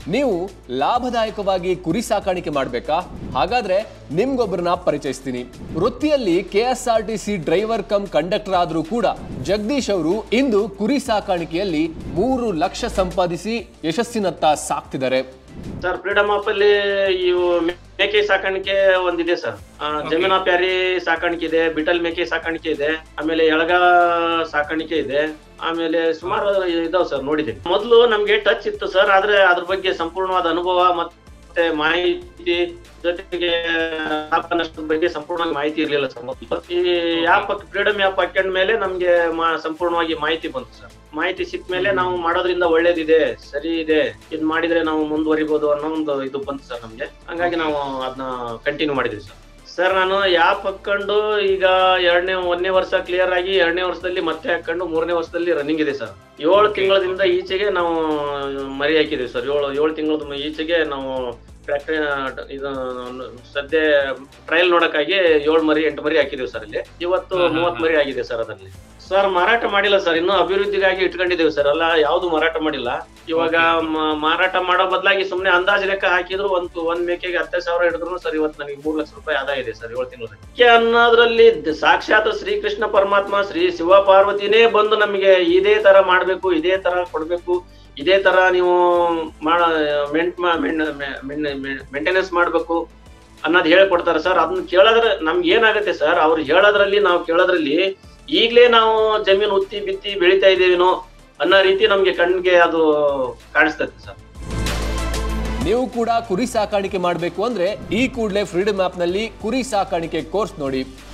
ನೀವು ಲಾಭದಾಯಕವಾಗಿ ಕುರಿ ಸಾಕಾಣಿಕೆ ಮಾಡಬೇಕಾ ಹಾಗಾದ್ರೆ ನಿಮ್ಗೊಬ್ಬರನ್ನ ಪರಿಚಯಿಸ್ತೀನಿ ವೃತ್ತಿಯಲ್ಲಿ K S R T C driver cum conductor ಆದರೂ ಕೂಡ ಜಗದೀಶ್ ಅವರು ಇಂದು ಕುರಿ ಸಾಕಾಣಿಕೆಯಲ್ಲಿ ಮೂರು ಲಕ್ಷ ಸಂಪಾದಿಸಿ ಯಶಸ್ಸಿನತ್ತ ಸಾಕ್ತಿದ್ದಾರೆ ಸರ್ ಫ್ರೀಡಮ್ ಆಪ್ ಅಲ್ಲಿ ಇವು ಮೇಕೆ ಸಾಕಾಣಿಕೆ ಒಂದಿದೆ ಸರ್ ಆ, ಜಮೀನಾ ಪ್ಯಾರಿ ಸಾಕಾಣಿಕೆ ಇದೆ ಬಿಟಲ್ ಮೇಕೆ ಸಾಕಾಣಿಕೆ ಇದೆ ಆಮೇಲೆ ಎಳಗ ಸಾಕಾಣಿಕೆ ಇದೆ ಆಮೇಲೆ ಸುಮಾರು ಇದಾವ್ ಸರ್ ನೋಡಿದೆ ಮೊದಲು ನಮ್ಗೆ ಟಚ್ ಇತ್ತು ಸರ್ ಆದ್ರೆ ಅದ್ರ ಬಗ್ಗೆ ಸಂಪೂರ್ಣವಾದ ಅನುಭವ ಮತ್ತೆ ಮಾಹಿತಿ ಜೊತೆಗೆ ಲಾಭ ನಷ್ಟದ ಬಗ್ಗೆ ಸಂಪೂರ್ಣವಾಗಿ ಮಾಹಿತಿ ಇರ್ಲಿಲ್ಲ ಸರ್ ಮೊದ್ಲು. ಈ ಆ್ಯಪ್ ಫ್ರೀಡಮ್ ಆ್ಯಪ್ ಹಾಕೊಂಡ ಮೇಲೆ ನಮ್ಗೆ ಮಾ- ಸಂಪೂರ್ಣವಾಗಿ ಮಾಹಿತಿ ಬಂತು ಸರ್ ಮಾಹಿತಿ ಸಿಕ್ಕ ಮೇಲೆ ನಾವು ಮಾಡೋದ್ರಿಂದ ಒಳ್ಳೇದಿದೆ ಸರಿ ಇದೆ ಇದ್ ಮಾಡಿದ್ರೆ ನಾವು ಮುಂದುವರಿಬಹುದು ಅನ್ನೋ ಒಂದು ಇದು ಬಂತು ಸರ್ ನಮ್ಗೆ ಹಂಗಾಗಿ ನಾವು ಅದನ್ನ ಕಂಟಿನ್ಯೂ ಮಾಡಿದ್ವಿ ಸರ್ ಸರ್ ನಾನು ಯಾಪ್ ಹಾಕೊಂಡು ಈಗ ಎರಡನೇ ಒಂದನೇ ವರ್ಷ ಕ್ಲಿಯರ್ ಆಗಿ ಎರಡನೇ ವರ್ಷದಲ್ಲಿ ಮತ್ತೆ ಹಾಕೊಂಡು ಮೂರನೇ ವರ್ಷದಲ್ಲಿ ರನ್ನಿಂಗ್ ಇದೆ ಸರ್ ಏಳು ತಿಂಗಳದಿಂದ ಈಚೆಗೆ ನಾವು ಮರಿ ಹಾಕಿದೀವಿ ಸರ್ ಏಳು ಏಳು ತಿಂಗಳ ಈಚೆಗೆ ನಾವು ಫ್ಯಾಕ್ಟ್ರಿ ಇದು ಸದ್ಯ ಟ್ರಯಲ್ ನೋಡಕ್ಕಾಗಿ ಏಳು ಮರಿ ಎಂಟು ಮರಿ ಹಾಕಿದೀವಿ ಸರ್ ಇಲ್ಲಿ ಇವತ್ತು ಹಾ, ಹಾ, ಮೂವತ್ ಹಾ. ಮರಿ ಆಗಿದೆ ಸರ್ ಅದರಲ್ಲಿ ಸರ್ ಮಾರಾಟ ಮಾಡಿಲ್ಲ ಸರ್ ಇನ್ನು ಅಭಿವೃದ್ಧಿಗಾಗಿ ಇಟ್ಕೊಂಡಿದ್ದೇವೆ ಸರ್ ಅಲ್ಲ ಯಾವ್ದು ಮಾರಾಟ ಮಾಡಿಲ್ಲ ಇವಾಗ ಮ- ಮಾರಾಟ ಮಾಡೋ ಬದಲಾಗಿ ಸುಮ್ನೆ ಅಂದಾಜು ಲೆಕ್ಕ ಹಾಕಿದ್ರು ಒಂದು ಒಂದ್ ಮೇಕೆಗೆ ಹತ್ತೈದು ಸಾವಿರ ಹಿಡಿದ್ರು ಸರ್ ಇವತ್ತು ನನಗೆ ಮೂರ್ ಲಕ್ಷ ರೂಪಾಯಿ ಆದಾಯ ಇದೆ ಸರ್ ಏಳು ತಿಂಗಳು ಅನ್ನೋದ್ರಲ್ಲಿ ದ- ಸಾಕ್ಷಾತ್ ಶ್ರೀಕೃಷ್ಣ ಪರಮಾತ್ಮ ಶ್ರೀ ಶಿವ ಪಾರ್ವತಿನೇ ಬಂದು ನಮಗೆ ಇದೇ ತರ ಮಾಡ್ಬೇಕು ಇದೇ ತರ ಕೊಡ್ಬೇಕು ಇದೇ ತರ ನೀವು ಮಾಡ ಮೇಂಟೆನೆನ್ಸ್ ಮಾಡ್ಬೇಕು ಅನ್ನೋದು ಹೇಳ್ಕೊಡ್ತಾರೆ ಸರ್ ಅದನ್ನ ಕೇಳೋದ್ರ ನಮ್ಗೆ ಏನಾಗುತ್ತೆ ಸರ್ ಅವ್ರು ಹೇಳೋದ್ರಲ್ಲಿ ನಾವು ಕೇಳೋದ್ರಲ್ಲಿ ಈಗ್ಲೇ ನಾವು ಜಮೀನು ಉತ್ತಿ ಬಿತ್ತಿ ಬೆಳಿತಾ ಇದೀವಿನೋ ಅನ್ನೋ ರೀತಿ ನಮ್ಗೆ ಕಣ್ಣಿಗೆ ಅದು ಕಾಣಿಸ್ತದೆ ಸರ್ ನೀವು ಕೂಡ ಕುರಿ ಸಾಕಾಣಿಕೆ ಮಾಡಬೇಕು ಅಂದ್ರೆ ಈ ಕೂಡಲೇ ಫ್ರೀಡಮ್ ಆ್ಯಪ್ನಲ್ಲಿ ಕುರಿ ಸಾಕಾಣಿಕೆ ಕೋರ್ಸ್ ನೋಡಿ